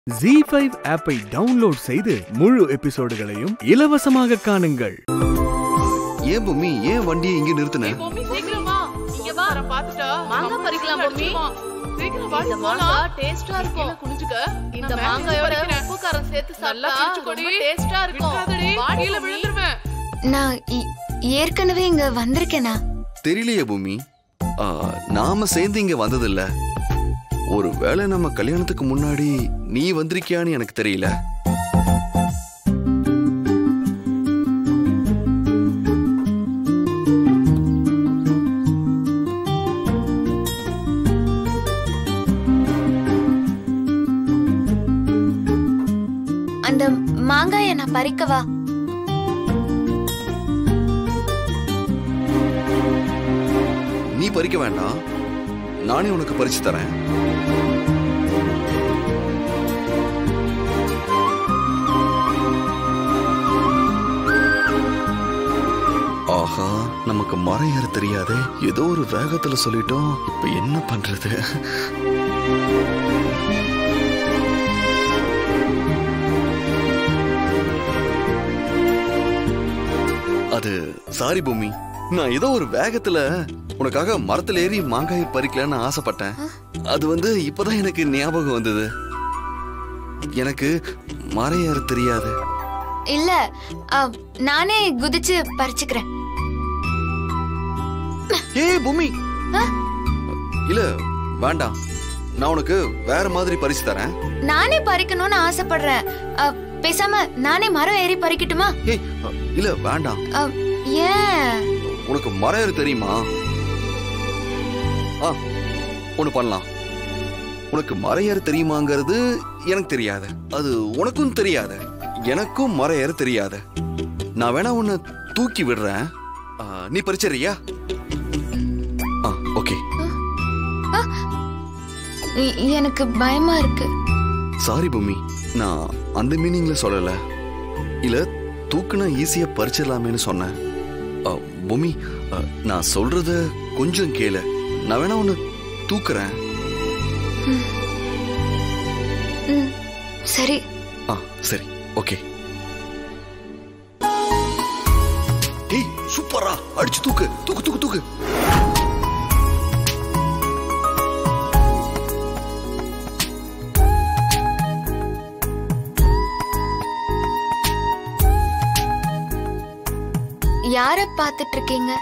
G five ஆப்பை download செய்து முழு எபிசோடுகளையும் இலவசமாக காணுங்கள் ஏன் பொம்மி ஏன் வண்டியை இங்க நிறுத்தின பொம்மி சீக்கிரம் வா இங்க வா வர பாத்துட்டா மாங்காய் பறிக்கலாம் பொம்மி சீக்கிரம் வா இந்த மாங்காய் டேஸ்டா இருக்கும் கீழே குனிஞ்சுக்க இந்த நான் மாங்காயோட பறிக்கிறேன். உப்பு காரம் சேர்த்து நல்லா சாப்பிட்டா பிடிச்சுக்கோடி. ரொம்ப டேஸ்டா இருக்கும் விட்டுறாதடி, வாடி கீழே பொம்மி. விழுந்துருவேன் நான் இ- ஏற்கனவே இங்க வந்திருக்கேனா தெரியலையே பூமி ஆ, நாம சேர்ந்து இங்க வந்ததில்ல ஒருவேளை நம்ம கல்யாணத்துக்கு முன்னாடி நீ வந்திருக்கியான்னு எனக்கு தெரியல அந்த மாங்காய நான் பறிக்கவா நீ பறிக்க வேண்டாம் நானே உனக்கு பறிச்சு தரேன் ஆஹா நமக்கு மரம் ஏற தெரியாதே ஏதோ ஒரு வேகத்துல சொல்லிட்டோம் இப்ப என்ன பண்றது அது சாரி பூமி நான் ஏதோ ஒரு வேகத்துல உனக்காக மரத்துல ஏறி மாங்காய் பறிக்கலான்னு ஆசைப்பட்டேன் அது வந்து இப்பதான் எனக்கு ஞாபகம் வந்தது எனக்கு மரம் ஏற தெரியாது இல்ல அ, நானே குதிச்சு பறிச்சுக்கிறேன் ஏய் பூமி ஆ? இல்ல வேண்டாம் நான் உனக்கு வேற மாதிரி பறிச்சு தரேன் நானே பறிக்கணும்னு ஆசைப்படுறேன் அ, பேசாம நானே மரம் ஏறி பறிக்கட்டுமா ஏய் இல்ல வேண்டாம் அ, ஏன் உனக்கு மரம் ஏற தெரியுமா ஆ ஒண்ணு பண்ணலாம் உனக்கு மரம் ஏற தெரியுமாங்கிறது எனக்கு தெரியாது அது உனக்கும் தெரியாது எனக்கும் மரம் ஏற தெரியாது நான் வேணா உன்னை தூக்கி விடுறேன் ஆ, நீ பறிச்சறியா ஆ ஓகே இ- எனக்கு பயமா இருக்கு சாரி பூமி நான் அந்த மீனிங்ல சொல்லல இல்ல தூக்குனா ஈஸியா பறிச்சிடலாமேன்னு சொன்னேன் அ, பூமி அ, நான் சொல்றத கொஞ்சம் கேளு நான் வேணா உன்னை தூக்குறேன் ம், சரி ஆ சரி ஓகே ஏய் சூப்பரா அடிச்சு தூக்கு தூக்கு தூக்கு தூக்கு யார பாத்துட்டு இருக்கீங்க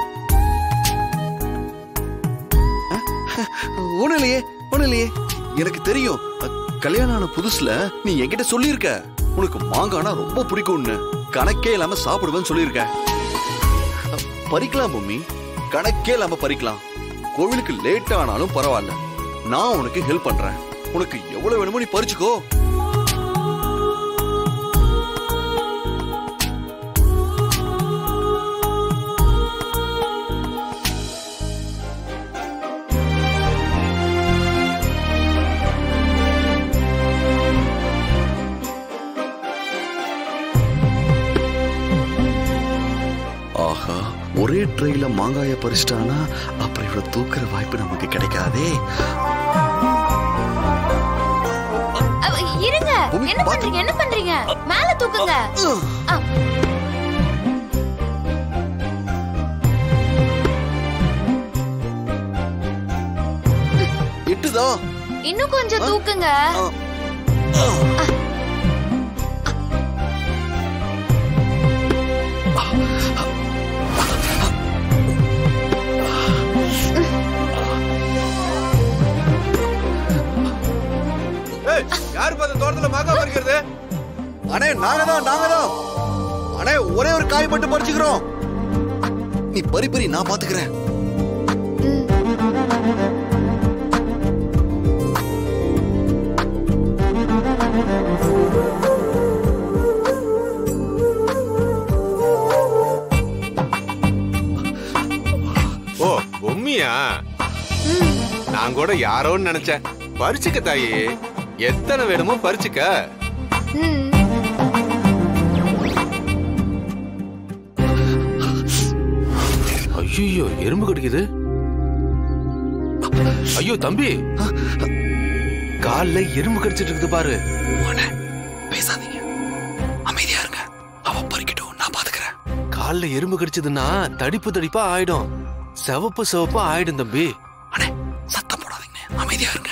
ஒண்ணும் இல்லையே ஒண்ணும் இல்லையே எனக்கு தெரியும் அ, கல்யாணம் ஆன புதுசுல நீ என்கிட்ட சொல்லியிருக்க உனக்கு மாங்கானா ரொம்ப பிடிக்கும்னு கணக்கே இல்லாம சாப்பிடுவேன்னு சொல்லியிருக்க அ, பறிக்கலாம் பூமி கணக்கே இல்லாம பறிக்கலாம் கோவிலுக்கு லேட் ஆனாலும் பரவாயில்ல நான் உனக்கு ஹெல்ப் பண்றேன் உனக்கு எவ்வளவு வேணுமோ நீ பறிச்சுக்கோ ஆஹா ஒரே ட்ரெயில மாங்காய பறிச்சிட்டானா அப்புறம் இவ்வளவு தூக்குற வாய்ப்பு நமக்கு கிடைக்காதே அ, இருங்க பூமி, என்ன பாத்து. பண்றீங்க என்ன பண்றீங்க மேல தூக்குங்க அ, எட்டுதா இன்னும் கொஞ்சம் தூக்குங்க யாரு பார்த்த தோட்டத்துல மாங்காய் பறிக்கிறது அண்ணே நாங்க தான் நாங்க தான் அண்ணே ஒரே ஒரு காய் மட்டும் பறிச்சுக்கிறோம் நீ பறி பறி நான் பாத்துக்கிறேன் ஓ பொம்மியா நான் கூட யாரோன்னு நினைச்சேன் பறிச்சுக்க தாயி எத்தனை வேணுமோ பறிச்சுக்க ம், ஐயோ எறும்பு கடிக்குது ஐயோ தம்பி கால்ல எறும்பு கடிச்சிட்டு இருக்குது பாரு அண்ணே, பேசாதீங்க அமைதியா இருங்க அவ பறிக்கட்டும் நான் பாத்துக்கிறேன் கால்ல எறும்பு கடிச்சதுன்னா தடிப்பு தடிப்பா ஆயிடும் சிவப்பு சிவப்பா ஆயிடும் தம்பி அண்ணே சத்தம் போடாதீங்க அமைதியா இருங்க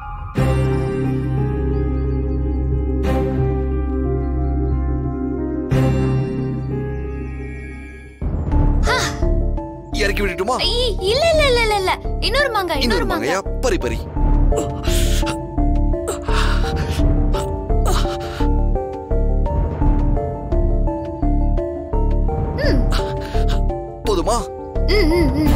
இறக்கி விட்டுட்டுமா ஐ, இல்ல இல்ல இல்ல இல்ல இல்ல இன்னொரு மாங்காய் இன்னொரு இன்னொரு மாங்காய் மங்கையா பறி பறி போதுமா ம், ம், ம்.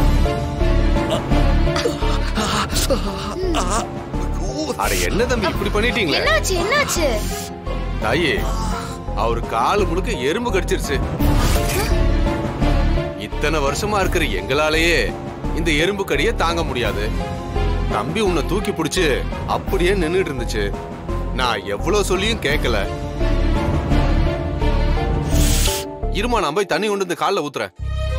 அட என்ன தம்பி இப்படி பண்ணிட்டீங்களே என்னாச்சு என்னாச்சு தாயே அவர் கால் முழுக்க எறும்பு கடிச்சிருச்சு இத்தனை வருஷமா இருக்கிற எங்களாலேயே இந்த எறும்பு கடியை தாங்க முடியாது தம்பி உன்னை தூக்கி பிடிச்சு அப்படியே நின்னுட்டு இருந்துச்சு நான் எவ்வளவு சொல்லியும் கேட்கல இருமா நான் போய் தண்ணி கொண்டு வந்து கால்ல ஊத்துறேன்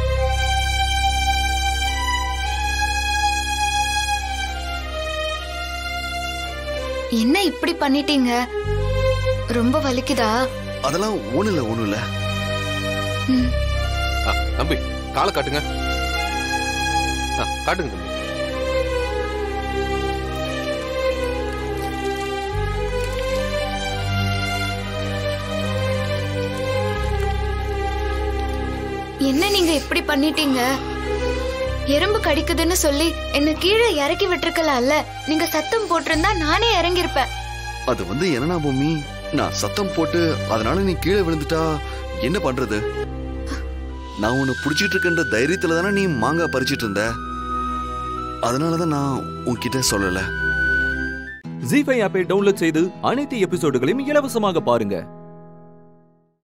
என்ன இப்படி பண்ணிட்டீங்க ரொம்ப வலிக்குதா அதெல்லாம் ஒண்ணு இல்ல ஒண்ணு இல்ல ம். ஆ, தம்பி காலை காட்டுங்க ஆ, காட்டுங்க தம்பி என்ன நீங்க இப்படி பண்ணிட்டீங்க எறும்பு கடிக்குதுன்னு சொல்லி என்ன கீழே இறக்கி விட்டுருக்கலாம்ல நீங்க சத்தம் போட்டிருந்தா நானே இறங்கியிருப்பேன் அது வந்து என்னன்னா பூமி நான் சத்தம் போட்டு அதனால நீ கீழே விழுந்துட்டா என்ன பண்றது நான் உன்னை புடிச்சிட்டு இருக்கன்ற தைரியத்துல தானே நீ மாங்காய் பறிச்சிட்டு இருந்த அதனாலதான் நான் உன்கிட்ட சொல்லல ஜி ஃபைவ் ஆப்பை டவுன்லோட் செய்து அனைத்து எபிசோடுகளையும் இலவசமாக பாருங்க